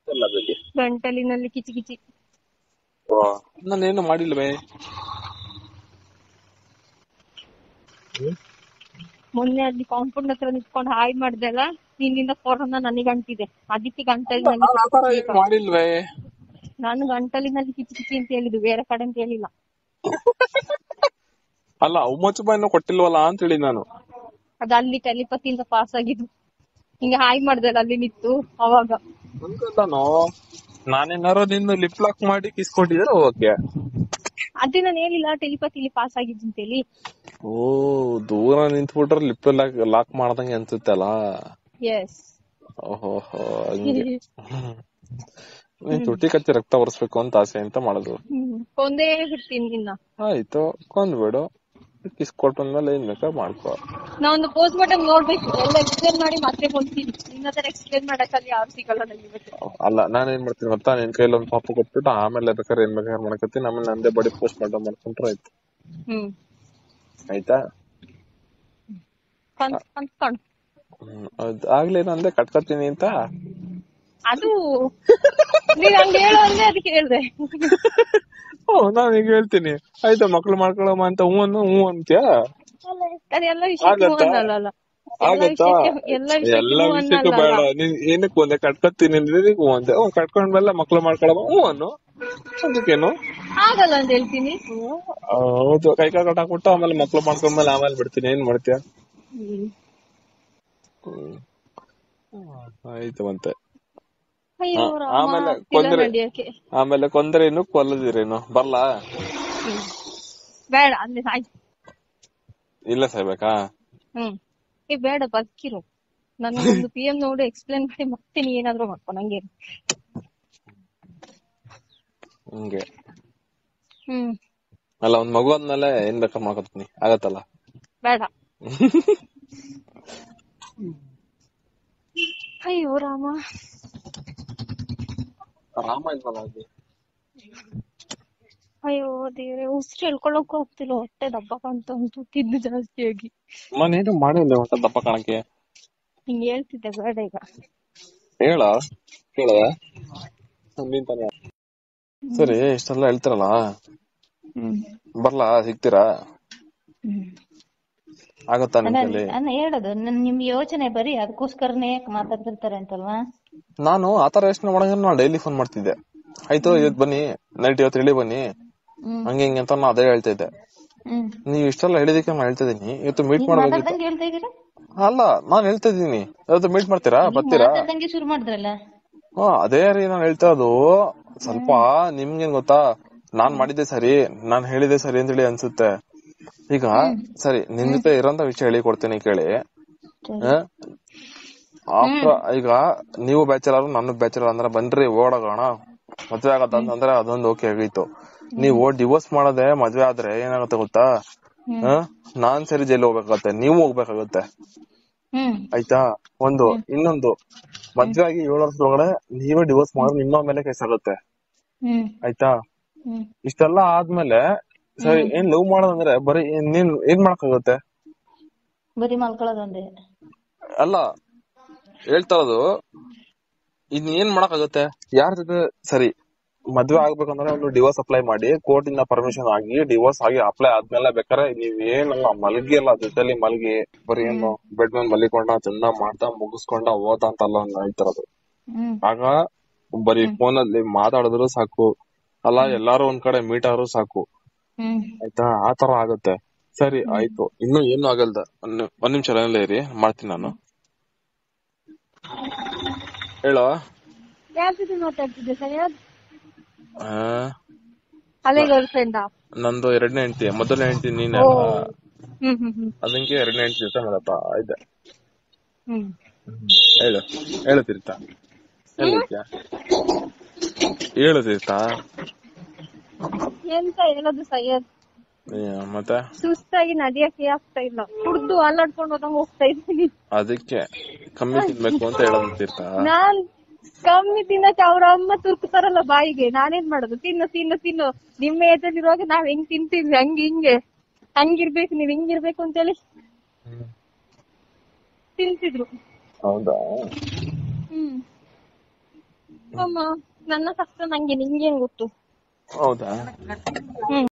ಎಲ್ಲ ಬೇಡಿ ಗಂಟಲಿನಲ್ಲಿ ಕಿಚಿ ಕಿಚಿ ನಾನೇನು ಮಾಡಿಲ್ವೇ ಮೊನ್ನೆ ಅಲ್ಲಿ ಕಾಂಪೌಂಡ್ ಹತ್ರ ನಿಂತ್ಕೊಂಡು ಹಾಯ್ ಮಾಡ್ದಲ್ಲ ನಿನ್ನಿಂದ ಕೊರೋನಾ ನನಗೆ ಅಂಟಿದೆ ಅದಕ್ಕೆ ಗಂಟಲಿನಲ್ಲಿ ನಾನು ಆತರ ಏನು ಮಾಡಿಲ್ವೇ ನಾನು ಗಂಟಲಿನಲ್ಲಿ ಕಿಚಿ ಕಿಚಿ ಅಂತ ಹೇಳಿದ್ದು ಬೇರೆ ಕಡೆ ಅಂತ ಹೇಳಿಲ್ಲ ಅಲ್ಲ ಉಮ್ಮಚ್ಚು ಬಾಯಿನ ಕೊಟ್ಟಿಲ್ವಲ್ಲ ಅಂತ ಹೇಳಿ ನಾನು ಅದು ಅಲ್ಲಿ ಟೆಲಿಪತಿಯಿಂದ ಪಾಸ್ ಆಗಿದ್ದು ಹಿಂಗೆ ಹಾಯ್ ಮಾಡ್ದಲ್ಲ ಅಲ್ಲಿ ನಿಂತು ಅವಾಗ ಹಂಗಲ್ಲನೋ ನಾನೇನಾರು ನಿನ್ನ ಲಿಪ್ ಲಾಕ್ ಮಾಡಿ ಕಿಸ್ಕೊಂಡಿದ್ರೆ ಓಕೆ ಅದೇ ನಾನು ಹೇಳಿಲ್ಲ ಟೆಲಿಪತಿಲಿ ಪಾಸ್ ಆಗಿದ್ದು ಅಂತ ಹೇಳಿ ಓ ದೂರ ನಿಂತ್ಬಿಟ್ರೆ ಲಿಪ್ ಲಾಕ್ ಲಾಕ್ ಮಾಡ್ದಂಗೆ ಅನ್ಸುತ್ತಲ್ಲ ಎಸ್ ಓಹೋ ಹಂಗೆ ನೀನ್ ತುಟಿ ಕಚ್ಚಿ ರಕ್ತ ಒರೆಸ್ಬೇಕು ಅಂತ ಆಸೆ ಅಂತ ಮಾಡೋದು ಹ್ಮ್ ಕೊಂದೇ ಬಿಡ್ತೀನಿ ನಿನ್ನ ಆಯ್ತು ಕೊಂದ್ಬಿಡು ಕಿಸ್ಕೊಟ್ಮೇಲೆ ಏನ್ ಬೇಕಾ ಮಾಡ್ಕೋ ನಾ ಒಂದು ಪೋಸ್ಟ್ ಮಾರ್ಟಮ್ ನೋಡ್ಬೇಕು ಎಲ್ಲ ಎಕ್ಸ್ಪ್ಲೇನ್ ಮಾಡಿ ಮತ್ತೆ ಕೊಡ್ತೀನಿ ನಿನ್ನ ಹತ್ರ ಎಕ್ಸ್ಪ್ಲೇನ್ ಮಾಡಕ್ಕಲ್ಲಿ ಯಾರು ಸಿಗಲ್ಲ ನನಗೆ ಇವತ್ತು ಅಲ್ಲ ನಾನ್ ಏನ್ ಮಾಡ್ತೀನಿ ಗೊತ್ತಾ ನಿನ್ ಕೈಲಿ ಒಂದ್ ಪಾಪ ಕೊಟ್ಬಿಟ್ಟು ಆಮೇಲೆ ಬೇಕಾದ್ರೆ ಏನ್ ಬೇಕಾದ್ರೆ ಮಾಡ್ಕೊತೀನಿ ಆಮೇಲೆ ನಂದೇ ಬಡಿ ಪೋಸ್ಟ್ ಮಾಡ್ಕೊಂಡ್ ಮಾಡ್ಕೊಂಡ್ರೆ ಆಯ್ತು ಹ್ಮ್ ಆಯ್ತಾ ಕನ್ಸ್ ಕನ್ಸ್ಕೊಂಡು ಹ್ಮ್ ಅದ್ ಆಗ್ಲೇ ನಂದೆ ಕಟ್ಕೊತೀನಿ ಅಂತ ಅದು ನೀವ್ ಹಂಗ ಹೇಳು ಅಂದ್ರೆ ಅದಕ್ಕೆ ಹೇಳ್ದೆ ಓ ನಾನು ಈಗ ಹೇಳ್ತೀನಿ ಆಯ್ತಾ ಮಕ್ಳು ಮಾಡ್ಕೊಳಮ್ಮ ಅಂತ ಹ್ಞೂ ಅನ್ನು ಹ್ಞೂ ಅಂತ್ಯಾ ಅದೆಲ್ಲ ವಿಷಯಕ್ಕೆ ಹೂ ಆಗತ್ತಾ? ಅನ್ನಲ್ಲ ಎಲ್ಲ ಆಗತ್ತಾ ವಿಷಯಕ್ಕೆ ಎಲ್ಲ ವಿಷಯಕ್ಕೆ ಎಲ್ಲ ಹೂ ವಿಷಯಕ್ಕೂ ಬೇಡ ಅನ್ನಲ್ಲ ನೀನ್ ಏನಕ್ಕೆ ಒಂದೇ ಕಟ್ಕೊತೀನಿ ಅಂದ್ರೆ ಹ್ಞೂ ಅಂದೆ ಹ್ಞೂ ಕಟ್ಕೊಂಡ್ಮೇಲೆ ಮಕ್ಳು ಮಾಡ್ಕೊಳಮ್ಮ ಹ್ಞೂ ಅನ್ನು ಅದಕ್ಕೇನು ಆಗಲ್ಲ ಅಂತ ಹೇಳ್ತೀನಿ ಹೌದು ಕೈ ಕಾಲ್ ಕಟ್ಟಾಕ್ಬಿಟ್ಟು ಆಮೇಲೆ ಮಕ್ಳು ಮಾಡ್ಕೊಂಡ್ಮೇಲೆ ಆಮೇಲೆ ಬಿಡ್ತೀನಿ ಏನ್ ಮಾಡ್ತೀಯ ಹ್ಮ್. ಹ್ಮ್. ಆಯ್ತು ಮತ್ತೆ ಅಯ್ಯೋ ಆ- ರಾಮ ಆಮೇಲೆ ಆಗ್ತಿಲ್ಲ ಕೊಂದ್ರೆ- ನಡಿಯಕ್ಕೆ ಆಮೇಲೆ ಕೊಂದ್ರೇನು ಕೊಲ್ಲದಿರೇನು ಬರ್ಲಾ ಹ್ಮ್. ಬೇಡ ಅಲ್ಲಿ ಆಯ್ತು ಇಲ್ಲ ಸಾಯ್ಬೇಕಾ ಹ್ಮ್ ಏ ಬೇಡ ಬದುಕಿರು ನನಗೊಂದು ಪಿ ಎಂ ನೋಡಿ ಎಕ್ಸ್ಪ್ಲೇನ್ ಮಾಡಿ ಮತ್ತೆ ನೀ ಏನಾದ್ರು ಮಾಡ್ಕೊ ನಂಗೆ ಹಂಗೆ ಹ್ಮ್ ಅಲ್ಲ ಒಂದ್ ಮಗು ಆದ್ಮೇಲೆ ಏನ್ ಬೇಕಾದ್ರೆ ಮಾಡ್ಕೊತೀನಿ ಆಗತ್ತಲ್ಲ ಬೇಡ ಅಯ್ಯೋ ರಾಮ ರಾಮ ಇಲ್ವಲ್ಲ ಅಲ್ಲಿ ಅಯ್ಯೋ ದೇವ್ರೆ ಉಸಿರು ಹೇಳ್ಕೊಳಕ್ಕೂ ಆಗ್ತಿಲ್ಲ ಹೊಟ್ಟೆ ದಪ್ಪ ಕಾಣ್ತಾ ಉಂಟು ತಿಂದು ಜಾಸ್ತಿ ಆಗಿ ನಾನೇನು ಮಾಡಿಲ್ಲ ಹೊಟ್ಟೆ ದಪ್ಪ ಕಾಣಕ್ಕೆ ಹಿಂಗ್ ಹೇಳ್ತಿದ್ದೆ ಬೇಡ ಈಗ ಹೇಳ ಕೇಳದ ನೀನ್ ತಾನೇ ಸರಿ ಇಷ್ಟೆಲ್ಲ ಹೇಳ್ತಿರಲ್ಲ ಹ್ಮ್ ಬರ್ಲಾ ಸಿಗ್ತೀರಾ ಹ್ಮ್ ಆಗತ್ತಾ ನಿಮ್ ಅಲ್ಲ ಕೈಲಿ ನಾನು ಹೇಳೋದು ನನ್ ನಿಮ್ ಯೋಚನೆ ಬರೀ ಅದಕ್ಕೋಸ್ಕರನೇ ಮಾತಾಡ್ತಿರ್ತಾರೆ ಅಂತಲ್ವಾ ನಾನು ಆತರ ಯೋಚನೆ ಮಾಡಂಗಿದ್ರೆ ನಾನು ಡೈಲಿ ಫೋನ್ ಮಾಡ್ತಿದ್ದೆ ಆಯ್ತು ಇವತ್ ಬನ್ನಿ ನೈಟ್ ಇವತ್ತು ಇಳಿ ಬನ್ನಿ ಹ್ಮ್ ಹಂಗೆ ಹಿಂಗೆ ಅಂತ ನಾನು ಅದೇ ಹೇಳ್ತಾ ಇದ್ದೆ ಹ್ಮ್ ನೀವ್ ಇಷ್ಟೆಲ್ಲ ಹೇಳಿದಕ್ಕೆ ನಾನು ಹೇಳ್ತಾ ಇದೀನಿ ಇವತ್ತು ಮೀಟ್ ನೀವ್ ಮಾಡ್ಬೇಕಿತ್ತು ಮಾತಾಡ್ದಂಗೆ ಹೇಳ್ತಾ ಇದೀರಾ ಅಲ್ಲ ನಾನ್ ಹೇಳ್ತಾ ಇದೀನಿ ಇವತ್ತು ಮೀಟ್ ಮಾಡ್ತೀರಾ ಬರ್ತೀರಾ ಮಾತಾಡ್ದಂಗೆ ಶುರು ಮಾಡಿದ್ರಲ್ಲ ಹಾ ಅದೇ ರೀ ನಾನ್ ಹೇಳ್ತಾ ಇರೋದು ಸ್ವಲ್ಪ ನಿಮ್ಗೇನ್ ಗೊತ್ತಾ ನಾನ್ ಮಾಡಿದ್ದೆ ಸರಿ ನಾನ್ ಹೇಳಿದೆ ಸರಿ ಅಂತೇಳಿ ಅನ್ಸುತ್ತೆ ಈಗ ಸರಿ ನಿಮ್ ಜೊತೆ ಇರೋಂತ ವಿಷಯ ಹೇಳಿ ಕೊಡ್ತೀನಿ ಕೇಳಿ ಆಫ್ಟರ್ ಈಗ ನೀವು ಬ್ಯಾಚಲರ್ ನಾನು ಬ್ಯಾಚಲರ್ ಅಂದ್ರೆ ಬನ್ರಿ ಓಡೋಗೋಣ ಮದ್ವೆ ಆಗತ್ತ ಅಂತಂದ್ರೆ ಅದೊಂದು ಓಕೆ ಆಗೈತು ನೀವು ಡಿವೋರ್ಸ್ ಮಾಡದೆ ಮದ್ವೆ ಆದ್ರೆ ಏನಾಗುತ್ತೆ ಗೊತ್ತಾ ಹ? ನಾನ್ ಸರಿ ಜೈಲ್ ಹೋಗ್ಬೇಕಾಗತ್ತೆ ನೀವು ಹೋಗ್ಬೇಕಾಗತ್ತೆ ಹ್ಮ್ ಆಯ್ತಾ ಒಂದು ಇನ್ನೊಂದು ಮದ್ವೆ ಆಗಿ ಏಳು ವರ್ಷದೊಳಗಡೆ ನೀವೇ ಡಿವೋರ್ಸ್ ಮಾಡಿದ್ರೆ ನಿಮ್ಮ ಮೇಲೆ ಕೇಸ್ ಆಗುತ್ತೆ ಹ್ಮ್ ಆಯ್ತಾ ಹ್ಮ್ ಇಷ್ಟೆಲ್ಲ ಆದ್ಮೇಲೆ ಸರಿ ಏನ್ ಲವ್ ಮಾಡೋದಂದ್ರೆ ಬರೀ ಏನ್- ನೀನ್ ಏನ್ ಮಾಡಕ್ಕಾಗುತ್ತೆ ಬರೀ ಮಲ್ಕೊಳ್ಳೋದೊಂದೇ ಅಲ್ಲ ಹೇಳ್ತಾ ಇರೋದು ಇನ್ ಏನ್ ಮಾಡಕ್ಕಾಗುತ್ತೆ ಯಾರ ಜೊತೆ ಸರಿ ಮದ್ವೆ ಆಗ್ಬೇಕಂದ್ರೆ ಒಂದು ಡಿವೋರ್ಸ್ ಅಪ್ಲೈ ಮಾಡಿ ಕೋರ್ಟ್ ಇಂದ ಪರ್ಮಿಷನ್ ಆಗಿ ಡಿವೋರ್ಸ್ ಆಗಿ ಅಪ್ಲೈ ಆದ್ಮೇಲೆ ಬೇಕಾದ್ರೆ ನೀವ್ ಏನಲ್ಲ ಮಲಗಿ ಅಲ್ಲ ಜೊತೆಲಿ ಮಲಗಿ ಬರೀ ಏನು ಬೆಡ್ ಮೇಲೆ ಮಲಿಕೊಂಡ ಚೆಂದ ಮಾಡ್ತಾ ಮುಗಿಸ್ಕೊಂಡ ಓದ ಅಂತ ಅಲ್ಲ ಹಂಗ್ ಹೇಳ್ತಿರೋದು ಹ್ಮ್ ಆಗ ಬರೀ ಫೋನ್ ಅಲ್ಲಿ ಮಾತಾಡಿದ್ರು ಸಾಕು ಅಲ್ಲ ಎಲ್ಲಾರು ಒಂದ್ ಕಡೆ ಮೀಟ್ ಆದ್ರೂ ಸಾಕು ಹ್ಮ್ ಆಯ್ತಾ ಆತರ ಆಗುತ್ತೆ ಸರಿ ಆಯ್ತು ಇನ್ನು ಏನು ಆಗಲ್ದ ಒಂದ್ ನಿ- ಒಂದ್ ನಿಮಿಷ ಲೈನಲ್ಲೇ ಇರಿ ಮಾಡ್ತೀನಿ ನಾನು ಹೇಳೋ ಯಾರ ಜೊತೆ ಮಾತಾಡ್ತಿದ್ದೆ ಸರಿಯಾದ ಆ, ಹಳೆ ಗರ್ಲ್ ಫ್ರೆಂಡ್ ನಂದು ಎರಡನೇ ಹೆಂಡತಿ ಮೊದಲನೇ ಹೆಂಡತಿ ನೀನೆ ಓ ಅಲ್ಲ ಹ್ಮ್ ಹ್ಮ್ ಹ್ಮ್ ಅದಕ್ಕೆ ಎರಡನೇ ಹೆಂಡತಿ ಜೊತೆ ಮಾತಾಡ್ತಾ ಇದ್ದೆ ಹ್ಮ್ ಹೇಳು ಹೇಳು ತೀರ್ಥ ಎಲ್ಲಿದ್ಯಾ ಹೇಳು ತೀರ್ಥ ಎಂತ ಹೇಳೋದು ಸೈಯದ್ ಏ, ಮತ್ತೆ ಸುಸ್ತಾಗಿ ನಡಿಯಕ್ಕೆ ಆಗ್ತಾ ಇಲ್ಲ ಕುಡ್ದು ಅಲ್ಲಾಡ್ಕೊಂಡು ಹೋದಂಗ್ ಹೋಗ್ತಾ ಇದ್ದೀನಿ ಅದಕ್ಕೆ ಕಮ್ಮಿ ತಿನ್ಬೇಕು ಅಂತ ಹೇಳೋದು ತೀರ್ಥ ನಾನ್ ಕಮ್ಮಿ ತಿನ್ನಕ್ಕೆ ಅವ್ರ ಅಮ್ಮ ತುರ್ಕ್ತಾರಲ್ಲ ಬಾಯಿಗೆ ನಾನೇನ್ ಮಾಡೋದು ತಿನ್ನು ತಿನ್ನು ತಿನ್ನು ನಿಮ್ಮ ಏಜಲ್ಲಿರುವಾಗ ನಾವ್ ಹೆಂಗ್ ತಿಂತೀವಿ ಹಂಗ್ ಹಿಂಗೆ ಹಂಗಿರ್ಬೇಕು ನೀವ್ ಹಿಂಗಿರ್ಬೇಕು ಅಂತೇಳಿ ತಿಂತಿದ್ರು ಹೌದಾ ಹ್ಮ್ ಪಾಪಮ್ಮ ನನ್ನ ಕಷ್ಟ ನಂಗೆ ನಿಂಗೇನ್ ಗೊತ್ತು ಹೌದಾ ಹ್ಮ್